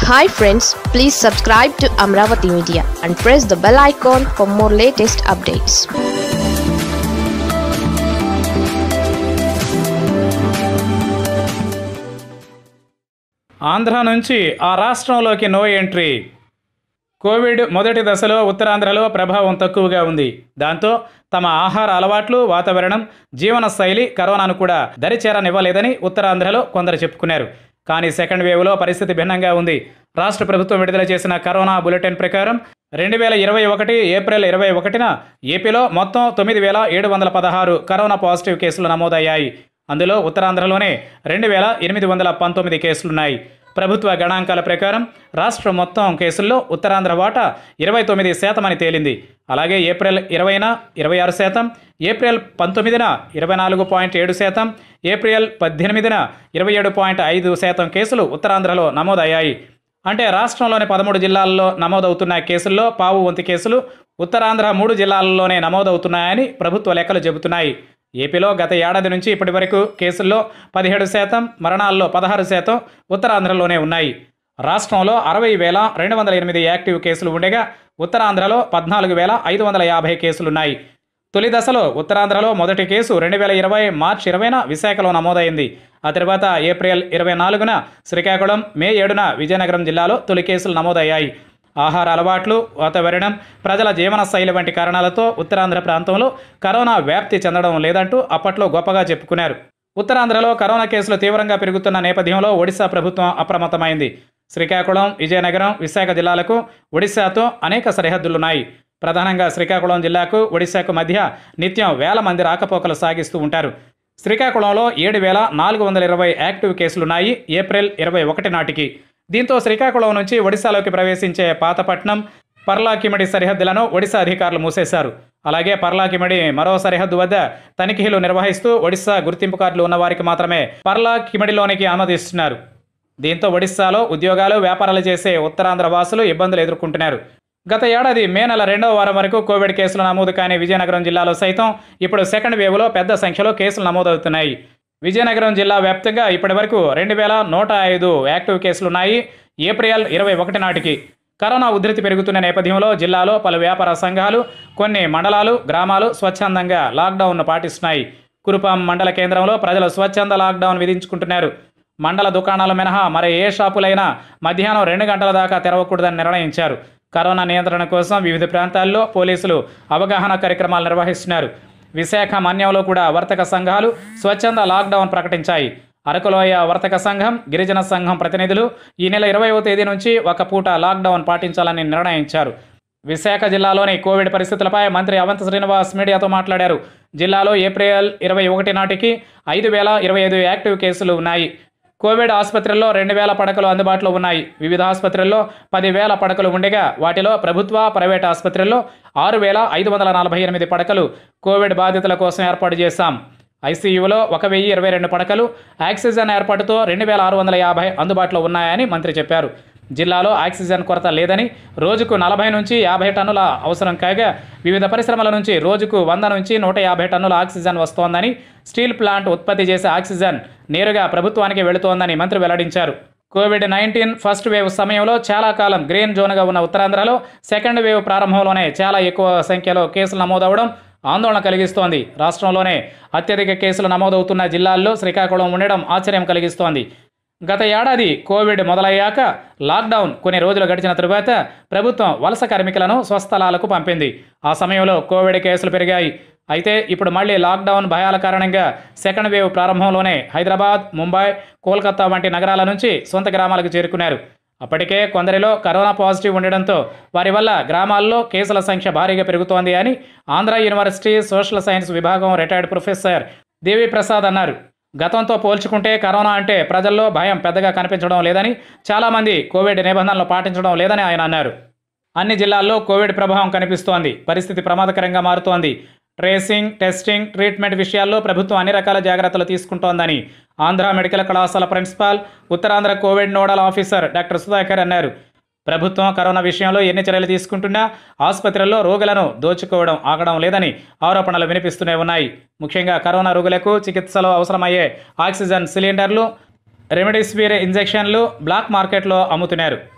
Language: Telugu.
hi friends please subscribe to Amaravati media and press the bell icon for more latest updates Andhra నుంచి ఆ రాష్ట్రంలోకి నో ఎంట్రీ కోవిడ్ మొదటి దశలో ఉత్తరాంధ్రలో ప్రభావం తక్కువగా ఉంది దాంతో తమ ఆహార అలవాట్లు వాతావరణం జీవన శైలి కరోనాను కూడా దరిచేరనివ్వలేదని ఉత్తరాంధ్రలో కొందరు చెప్పుకున్నారు కానీ సెకండ్ వేవ్లో పరిస్థితి భిన్నంగా ఉంది రాష్ట్ర ప్రభుత్వం విడుదల చేసిన కరోనా బులెటిన్ ప్రకారం రెండు వేల ఇరవై ఒకటి ఏప్రిల్ ఇరవై ఒకటిన ఏపీలో మొత్తం తొమ్మిది వేల ఏడు వందల పదహారు కరోనా పాజిటివ్ కేసులు నమోదయ్యాయి అందులో ఉత్తరాంధ్రలోనే రెండు వేల ఎనిమిది వందల పంతొమ్మిది కేసులున్నాయి ప్రభుత్వ గణాంకాల ప్రకారం రాష్ట్రం మొత్తం కేసుల్లో ఉత్తరాంధ్ర వాటా ఇరవై తొమ్మిది శాతం అని తేలింది అలాగే ఏప్రిల్ ఇరవైన ఇరవై ఆరు శాతం ఏప్రిల్ పంతొమ్మిదిన ఇరవై నాలుగు పాయింట్ ఏడు శాతం ఏప్రిల్ పద్దెనిమిదిన ఇరవై ఏడు పాయింట్ ఐదు శాతం కేసులు ఉత్తరాంధ్రలో నమోదయ్యాయి అంటే రాష్ట్రంలోని పదమూడు జిల్లాల్లో నమోదవుతున్న కేసుల్లో పావు వంతు కేసులు ఉత్తరాంధ్ర మూడు జిల్లాల్లోనే నమోదవుతున్నాయని ప్రభుత్వ లెక్కలు చెబుతున్నాయి ఏపీలో గత ఏడాది నుంచి ఇప్పటి వరకు కేసుల్లో పదిహేడు శాతం మరణాల్లో పదహారు శాతం ఉత్తరాంధ్రలోనే ఉన్నాయి రాష్ట్రంలో అరవై వేల రెండు వందల ఎనిమిది యాక్టివ్ కేసులు ఉండగా ఉత్తరాంధ్రలో పద్నాలుగు వేల ఐదు వందల యాభై కేసులున్నాయి తొలి దశలో ఉత్తరాంధ్రలో మొదటి కేసు రెండు వేల ఇరవై మార్చి ఇరవైన విశాఖలో నమోదైంది ఆ తర్వాత ఏప్రిల్ ఇరవై నాలుగున శ్రీకాకుళం మే ఏడున విజయనగరం జిల్లాలో తొలి కేసులు నమోదయ్యాయి ఆహార అలవాట్లు వాతావరణం ప్రజల జీవన శైలి వంటి కారణాలతో ఉత్తరాంధ్ర ప్రాంతంలో కరోనా వ్యాప్తి చెందడం లేదంటూ అప్పట్లో గొప్పగా చెప్పుకున్నారు ఉత్తరాంధ్రలో కరోనా కేసులు తీవ్రంగా పెరుగుతున్న నేపథ్యంలో ఒడిశా ప్రభుత్వం అప్రమత్తమైంది శ్రీకాకుళం విజయనగరం విశాఖ జిల్లాలకు ఒడిశాతో అనేక సరిహద్దులున్నాయి ప్రధానంగా శ్రీకాకుళం జిల్లాకు ఒడిశాకు మధ్య నిత్యం వేల మంది రాకపోకలు సాగిస్తూ ఉంటారు శ్రీకాకుళంలో ఏడు వేల నాలుగు వందల ఇరవై యాక్టివ్ కేసులున్నాయి ఏప్రిల్ ఇరవై ఒకటి నాటికి దీంతో శ్రీకాకుళం నుంచి ఒడిశాలోకి ప్రవేశించే పాతపట్నం పర్లాకిమిడి సరిహద్దులను ఒడిశా అధికారులు మూసేశారు అలాగే పర్లాకిమిడి మరో సరిహద్దు వద్ద తనిఖీలు నిర్వహిస్తూ ఒడిశా గుర్తింపు కార్డులు ఉన్న వారికి మాత్రమే పర్లాకిమిడిలోనికి అనుమతిస్తున్నారు దీంతో ఒడిశాలో ఉద్యోగాలు వ్యాపారాలు చేసే ఉత్తరాంధ్ర వాసులు ఇబ్బందులు ఎదుర్కొంటున్నారు గత ఏడాది మే నెల రెండవ వారం వరకు కోవిడ్ కేసులు నమోదు కాని విజయనగరం జిల్లాలో సైతం ఇప్పుడు సెకండ్ వేవ్లో పెద్ద సంఖ్యలో కేసులు నమోదవుతున్నాయి విజయనగరం జిల్లా వ్యాప్తంగా ఇప్పటి వరకు రెండు వేల నూట ఐదు యాక్టివ్ కేసులున్నాయి ఏప్రిల్ ఇరవై ఒకటి నాటికి కరోనా ఉధృతి పెరుగుతున్న నేపథ్యంలో జిల్లాలో పలు వ్యాపార సంఘాలు కొన్ని మండలాలు గ్రామాలు స్వచ్ఛందంగా లాక్డౌన్ను పాటిస్తున్నాయి కురుపాం మండల కేంద్రంలో ప్రజలు స్వచ్ఛంద లాక్డౌన్ విధించుకుంటున్నారు మండల దుకాణాలు మినహా మరి ఏ షాపులైనా మధ్యాహ్నం రెండు గంటల దాకా తెరవకూడదని నిర్ణయించారు కరోనా నియంత్రణ కోసం వివిధ ప్రాంతాల్లో పోలీసులు అవగాహన కార్యక్రమాలు నిర్వహిస్తున్నారు విశాఖ మన్యంలో కూడా వర్తక సంఘాలు స్వచ్ఛంద లాక్డౌన్ ప్రకటించాయి అరకులోయ వర్తక సంఘం గిరిజన సంఘం ప్రతినిధులు ఈ నెల ఇరవైవ తేదీ నుంచి ఒక పూట లాక్డౌన్ పాటించాలని నిర్ణయించారు విశాఖ జిల్లాలోని కోవిడ్ పరిస్థితులపై మంత్రి అవంత్ శ్రీనివాస్ మీడియాతో మాట్లాడారు జిల్లాలో ఏప్రిల్ ఇరవై ఒకటి నాటికి ఐదు వేల ఇరవై ఐదు యాక్టివ్ కేసులు ఉన్నాయి కోవిడ్ ఆసుపత్రుల్లో రెండు వేల పడకలు అందుబాటులో ఉన్నాయి వివిధ ఆసుపత్రుల్లో పదివేల పడకలు ఉండగా వాటిలో ప్రభుత్వ ప్రైవేట్ ఆసుపత్రుల్లో ఆరు వేల ఐదు వందల నలభై ఎనిమిది పడకలు కోవిడ్ బాధితుల కోసం ఏర్పాటు చేశాం ఐసీయూలో ఒక వెయ్యి ఇరవై రెండు పడకలు ఆక్సిజన్ ఏర్పాటుతో రెండు వేల ఆరు వందల యాభై అందుబాటులో ఉన్నాయని మంత్రి చెప్పారు జిల్లాలో ఆక్సిజన్ కొరత లేదని రోజుకు నలభై నుంచి యాభై టన్నుల అవసరం కాగా వివిధ పరిశ్రమల నుంచి రోజుకు వంద నుంచి నూట యాభై టన్నుల ఆక్సిజన్ వస్తోందని స్టీల్ ప్లాంట్ ఉత్పత్తి చేసే ఆక్సిజన్ నేరుగా ప్రభుత్వానికి వెళుతోందని మంత్రి వెల్లడించారు కోవిడ్ నైన్టీన్ ఫస్ట్ వేవ్ సమయంలో చాలా కాలం గ్రీన్ జోన్గా ఉన్న ఉత్తరాంధ్రలో సెకండ్ వేవ్ ప్రారంభంలోనే చాలా ఎక్కువ సంఖ్యలో కేసులు నమోదవడం ఆందోళన కలిగిస్తోంది రాష్ట్రంలోనే అత్యధిక కేసులు నమోదవుతున్న జిల్లాల్లో శ్రీకాకుళం ఉండడం ఆశ్చర్యం కలిగిస్తోంది గత ఏడాది కోవిడ్ మొదలయ్యాక లాక్డౌన్ కొన్ని రోజులు గడిచిన తరువాత ప్రభుత్వం వలస కార్మికులను స్వస్థలాలకు పంపింది ఆ సమయంలో కోవిడ్ కేసులు పెరిగాయి అయితే ఇప్పుడు మళ్ళీ లాక్డౌన్ భయాల కారణంగా సెకండ్ వేవ్ ప్రారంభంలోనే హైదరాబాద్ ముంబై కోల్కతా వంటి నగరాల నుంచి సొంత గ్రామాలకు చేరుకున్నారు అప్పటికే కొందరిలో కరోనా పాజిటివ్ ఉండడంతో వారి వల్ల గ్రామాల్లో కేసుల సంఖ్య భారీగా పెరుగుతోంది అని ఆంధ్ర యూనివర్సిటీ సోషల్ సైన్స్ విభాగం రిటైర్డ్ ప్రొఫెసర్ దేవి ప్రసాద్ అన్నారు గతంతో పోల్చుకుంటే కరోనా అంటే ప్రజల్లో భయం పెద్దగా కనిపించడం లేదని చాలామంది కోవిడ్ నిబంధనలు పాటించడం లేదని ఆయన అన్నారు అన్ని జిల్లాల్లో కోవిడ్ ప్రభావం కనిపిస్తోంది పరిస్థితి ప్రమాదకరంగా మారుతోంది ట్రేసింగ్ టెస్టింగ్ ట్రీట్మెంట్ విషయాల్లో ప్రభుత్వం అన్ని రకాల జాగ్రత్తలు తీసుకుంటోందని ఆంధ్ర మెడికల్ కళాశాల principal Uttarandhra covid nodal officer doctor Sudhakar అన్నారు ప్రభుత్వం కరోనా విషయంలో ఎన్ని చర్యలు తీసుకుంటున్నా ఆసుపత్రుల్లో రోగులను దోచుకోవడం ఆగడం లేదని ఆరోపణలు వినిపిస్తూనే ఉన్నాయి ముఖ్యంగా కరోనా రోగులకు చికిత్సలో అవసరమయ్యే ఆక్సిజన్ సిలిండర్లు రెమెడీస్వీర్ ఇంజెక్షన్లు బ్లాక్ మార్కెట్లో అమ్ముతున్నారు